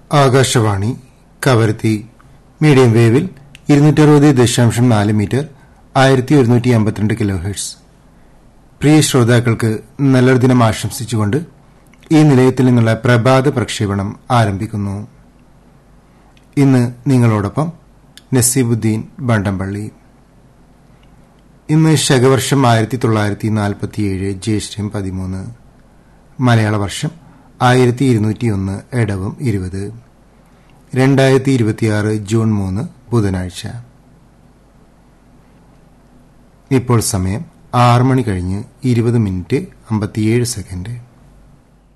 Akashvani Kavaratti medium വേവിൽ ഇരുന്നൂറ്ററുപത് ദശാംശം നാല് മീറ്റർ ആയിരത്തി ഒരുന്നൂറ്റി അമ്പത്തിരണ്ട് കിലോ ഹെർട്സ് പ്രിയ ശ്രോതാക്കൾക്ക് നല്ലൊരു ദിനം ആശംസിച്ചുകൊണ്ട് ഈ നിലയത്തിൽ നിന്നുള്ള പ്രഭാത പ്രക്ഷേപണം ആരംഭിക്കുന്നു ഇന്ന് നിങ്ങളോടൊപ്പം നസീബുദ്ദീൻ ബണ്ടംപള്ളി ഇന്ന് ശകവർഷം ആയിരത്തി തൊള്ളായിരത്തി നാൽപ്പത്തിയേഴ് ജ്യേഷ്ഠം പതിമൂന്ന് മലയാള വർഷം ആയിരത്തി ഇരുന്നൂറ്റിയൊന്ന് എടവം ഇരുപത് രണ്ടായിരത്തി ഇരുപത്തിയാറ് ജൂൺ മൂന്ന് ബുധനാഴ്ച ഇപ്പോൾ സമയം ആറ് മണി കഴിഞ്ഞ് ഇരുപത് മിനിറ്റ് അമ്പത്തിയേഴ് സെക്കൻഡ്